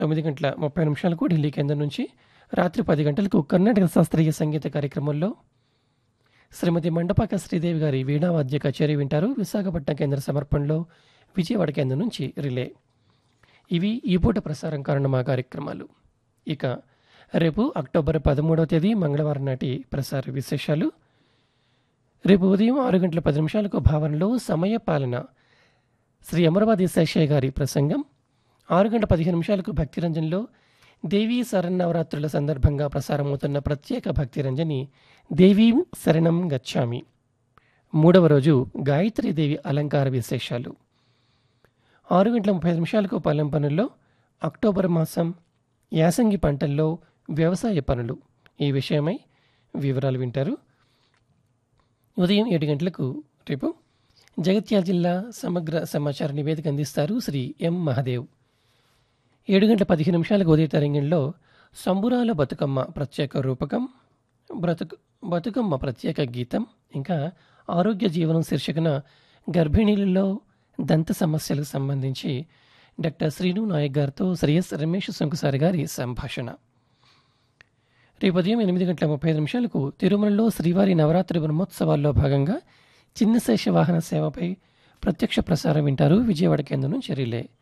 తొమ్మిది గంటల ముప్పై నిమిషాలకు ఢిల్లీ కేంద్రం నుంచి రాత్రి పది గంటలకు కర్ణాటక శాస్త్రీయ సంగీత కార్యక్రమంలో శ్రీమతి మండపాక శ్రీదేవి గారి వీణావాద్య కచేరీ వింటారు విశాఖపట్నం కేంద్ర సమర్పణలో విజయవాడ కేంద్రం నుంచి రిలే ఇవి ఈ పూట ప్రసారం కానున్న మా కార్యక్రమాలు ఇక రేపు అక్టోబర్ పదమూడవ తేదీ మంగళవారం నాటి ప్రసార విశేషాలు రేపు ఉదయం ఆరు గంటల పది నిమిషాలకు భావనలో సమయ పాలన శ్రీ అమరవాది శేషయ్య గారి ప్రసంగం ఆరు గంటల పదిహేను నిమిషాలకు భక్తిరంజన్లో దేవీ శరన్నవరాత్రుల సందర్భంగా ప్రసారమవుతున్న ప్రత్యేక భక్తిరంజని దేవీ శరణం గచ్చామి మూడవ రోజు గాయత్రీదేవి అలంకార విశేషాలు ఆరు గంటల ముప్పై నిమిషాలకు పొలం పనుల్లో అక్టోబర్ మాసం యాసంగి పంటల్లో వ్యవసాయ పనులు ఈ విషయమై వివరాలు వింటారు ఉదయం ఏడు గంటలకు రేపు జగిత్యాల జిల్లా సమగ్ర సమాచార నివేదిక అందిస్తారు శ్రీ ఎం మహదేవ్ ఏడు గంటల పదిహేను నిమిషాలకు ఉదయ తరంగంలో సంబురాల బతుకమ్మ ప్రత్యేక రూపకం బ్రతుకు బతుకమ్మ ప్రత్యేక గీతం ఇంకా ఆరోగ్య జీవనం శీర్షికన గర్భిణీలలో దంత సమస్యలకు సంబంధించి డాక్టర్ శ్రీను నాయక్ గారితో శ్రీ ఎస్ రమేష్ శంకుసారి గారి సంభాషణ రేపు ఉదయం ఎనిమిది గంటల ముప్పై ఐదు నిమిషాలకు తిరుమలలో శ్రీవారి నవరాత్రి బ్రహ్మోత్సవాల్లో భాగంగా చిన్న శేష వాహన సేవపై ప్రత్యక్ష ప్రసారం వింటారు విజయవాడ కేంద్రం నుంచి రిలే